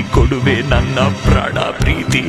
ಕೊಡುವೆ ನನ್ನ ಪ್ರಾಣ ಪ್ರೀತಿ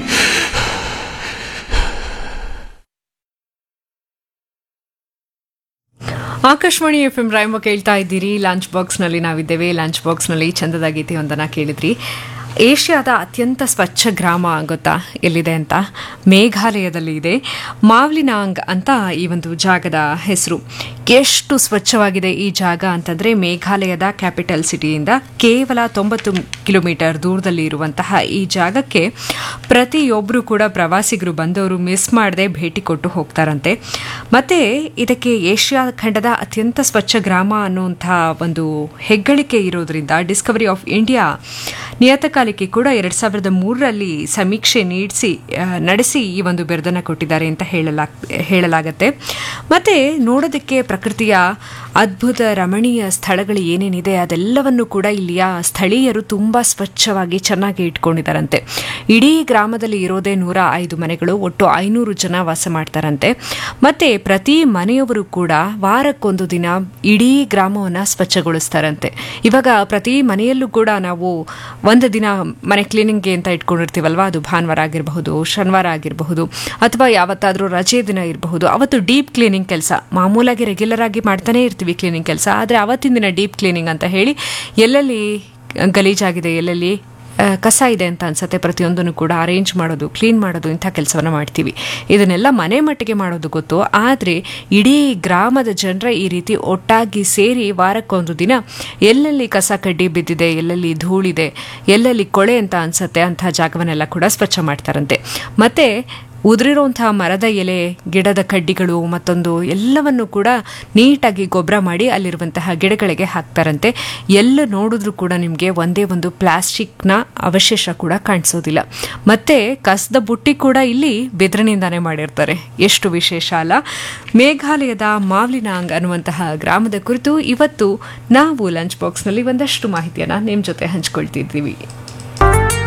ಆಕಾಶವಾಣಿ ಎಫ್ ಎಂ ರಾಯಮ್ಮ ಕೇಳ್ತಾ ಇದ್ದೀರಿ ಲಂಚ್ ಬಾಕ್ಸ್ನಲ್ಲಿ ನಾವಿದ್ದೇವೆ ಲಂಚ್ ಬಾಕ್ಸ್ನಲ್ಲಿ ಚಂದದ ಗೀತೆಯೊಂದನ್ನು ಕೇಳಿದ್ರಿ ಏಷ್ಯಾದ ಅತ್ಯಂತ ಸ್ವಚ್ಛ ಗ್ರಾಮ ಗೊತ್ತಾ ಎಲ್ಲಿದೆ ಅಂತ ಮೇಘಾಲಯದಲ್ಲಿ ಇದೆ ಮಾವ್ಲಿನಾಂಗ್ ಅಂತ ಈ ಒಂದು ಜಾಗದ ಹೆಸರು ಎಷ್ಟು ಸ್ವಚ್ಛವಾಗಿದೆ ಈ ಜಾಗ ಅಂತಂದರೆ ಮೇಘಾಲಯದ ಕ್ಯಾಪಿಟಲ್ ಸಿಟಿಯಿಂದ ಕೇವಲ ತೊಂಬತ್ತು ಕಿಲೋಮೀಟರ್ ದೂರದಲ್ಲಿ ಇರುವಂತಹ ಈ ಜಾಗಕ್ಕೆ ಪ್ರತಿಯೊಬ್ಬರು ಕೂಡ ಪ್ರವಾಸಿಗರು ಬಂದವರು ಮಿಸ್ ಮಾಡದೆ ಭೇಟಿ ಕೊಟ್ಟು ಹೋಗ್ತಾರಂತೆ ಮತ್ತೆ ಇದಕ್ಕೆ ಏಷ್ಯಾ ಖಂಡದ ಅತ್ಯಂತ ಸ್ವಚ್ಛ ಗ್ರಾಮ ಅನ್ನುವಂತಹ ಒಂದು ಹೆಗ್ಗಳಿಕೆ ಇರೋದ್ರಿಂದ ಡಿಸ್ಕವರಿ ಆಫ್ ಇಂಡಿಯಾ ನಿಯತಕಾಲಿಕೆ ಕೂಡ ಎರಡ್ ಸಾವಿರದ ಮೂರರಲ್ಲಿ ಸಮೀಕ್ಷೆ ನೀಡಿಸಿ ಆ, ನಡೆಸಿ ಈ ಒಂದು ಬಿರುದನ್ನು ಕೊಟ್ಟಿದ್ದಾರೆ ಅಂತ ಹೇಳಲಾ ಹೇಳಲಾಗತ್ತೆ ಮತ್ತೆ ನೋಡೋದಕ್ಕೆ ಪ್ರಕೃತಿಯ ಅದ್ಭುತ ರಮಣೀಯ ಸ್ಥಳಗಳು ಏನೇನಿದೆ ಅದೆಲ್ಲವನ್ನು ಕೂಡ ಇಲ್ಲಿಯ ಸ್ಥಳೀಯರು ತುಂಬಾ ಸ್ವಚ್ಛವಾಗಿ ಚೆನ್ನಾಗಿ ಇಟ್ಕೊಂಡಿದ್ದಾರಂತೆ ಇಡೀ ಗ್ರಾಮದಲ್ಲಿ ಇರೋದೇ ನೂರ ಐದು ಮನೆಗಳು ಒಟ್ಟು ಐನೂರು ಜನ ವಾಸ ಮಾಡ್ತಾರಂತೆ ಮತ್ತೆ ಪ್ರತಿ ಮನೆಯವರು ಕೂಡ ವಾರಕ್ಕೊಂದು ದಿನ ಇಡೀ ಗ್ರಾಮವನ್ನು ಸ್ವಚ್ಛಗೊಳಿಸ್ತಾರಂತೆ ಇವಾಗ ಪ್ರತಿ ಮನೆಯಲ್ಲೂ ಕೂಡ ನಾವು ಒಂದು ದಿನ ಮನೆ ಕ್ಲೀನಿಂಗ್ಗೆ ಅಂತ ಇಟ್ಕೊಂಡಿರ್ತೀವಲ್ವಾ ಅದು ಭಾನುವಾರ ಆಗಿರಬಹುದು ಶನಿವಾರ ಆಗಿರಬಹುದು ಅಥವಾ ಯಾವತ್ತಾದರೂ ರಜೆ ದಿನ ಇರಬಹುದು ಅವತ್ತು ಡೀಪ್ ಕ್ಲೀನಿಂಗ್ ಕೆಲಸ ಮಾಮೂಲಾಗಿ ರೆಗ್ಯುಲರ್ ಆಗಿ ಮಾಡ್ತಾನೆ ಇರ್ತೀವಿ ಕ್ಲೀನಿಂಗ್ ಕೆಲಸ ಆದರೆ ಅವತ್ತಿನ ದಿನ ಡೀಪ್ ಕ್ಲೀನಿಂಗ್ ಅಂತ ಹೇಳಿ ಎಲ್ಲೆಲ್ಲಿ ಗಲೀಜಾಗಿದೆ ಎಲ್ಲೆಲ್ಲಿ ಆ, ಕಸ ಇದೆ ಅಂತ ಅನ್ಸತ್ತೆ ಪ್ರತಿಯೊಂದನ್ನು ಕೂಡ ಅರೇಂಜ್ ಮಾಡೋದು ಕ್ಲೀನ್ ಮಾಡೋದು ಇಂಥ ಕೆಲಸವನ್ನು ಮಾಡ್ತೀವಿ ಇದನ್ನೆಲ್ಲ ಮನೆ ಮಟ್ಟಿಗೆ ಮಾಡೋದು ಗೊತ್ತು ಆದರೆ ಇಡೀ ಗ್ರಾಮದ ಜನರ ಈ ರೀತಿ ಒಟ್ಟಾಗಿ ಸೇರಿ ವಾರಕ್ಕೊಂದು ದಿನ ಎಲ್ಲೆಲ್ಲಿ ಕಸ ಕಡ್ಡಿ ಬಿದ್ದಿದೆ ಎಲ್ಲೆಲ್ಲಿ ಧೂಳಿದೆ ಎಲ್ಲೆಲ್ಲಿ ಕೊಳೆ ಅಂತ ಅನ್ಸತ್ತೆ ಅಂಥ ಜಾಗವನ್ನೆಲ್ಲ ಕೂಡ ಸ್ವಚ್ಛ ಮಾಡ್ತಾರಂತೆ ಮತ್ತೆ ಉದುರಿರುವಂತಹ ಮರದ ಎಲೆ ಗಿಡದ ಕಡ್ಡಿಗಳು ಮತ್ತೊಂದು ಎಲ್ಲವನ್ನು ಕೂಡ ನೀಟಾಗಿ ಗೊಬ್ಬರ ಮಾಡಿ ಅಲ್ಲಿರುವಂತಹ ಗಿಡಗಳಿಗೆ ಹಾಕ್ತಾರಂತೆ ಎಲ್ಲ ನೋಡಿದ್ರೂ ಕೂಡ ನಿಮಗೆ ಒಂದೇ ಒಂದು ಪ್ಲಾಸ್ಟಿಕ್ನ ಅವಶೇಷ ಕೂಡ ಕಾಣಿಸೋದಿಲ್ಲ ಮತ್ತೆ ಕಸದ ಬುಟ್ಟಿ ಕೂಡ ಇಲ್ಲಿ ಬೆದರಿನಿಂದಾನೇ ಮಾಡಿರ್ತಾರೆ ಎಷ್ಟು ವಿಶೇಷ ಅಲ್ಲ ಮೇಘಾಲಯದ ಮಾವ್ಲಿನಾಂಗ್ ಅನ್ನುವಂತಹ ಗ್ರಾಮದ ಕುರಿತು ಇವತ್ತು ನಾವು ಲಂಚ್ ಬಾಕ್ಸ್ನಲ್ಲಿ ಒಂದಷ್ಟು ಮಾಹಿತಿಯನ್ನು ನಿಮ್ಮ ಜೊತೆ ಹಂಚ್ಕೊಳ್ತಿದ್ದೀವಿ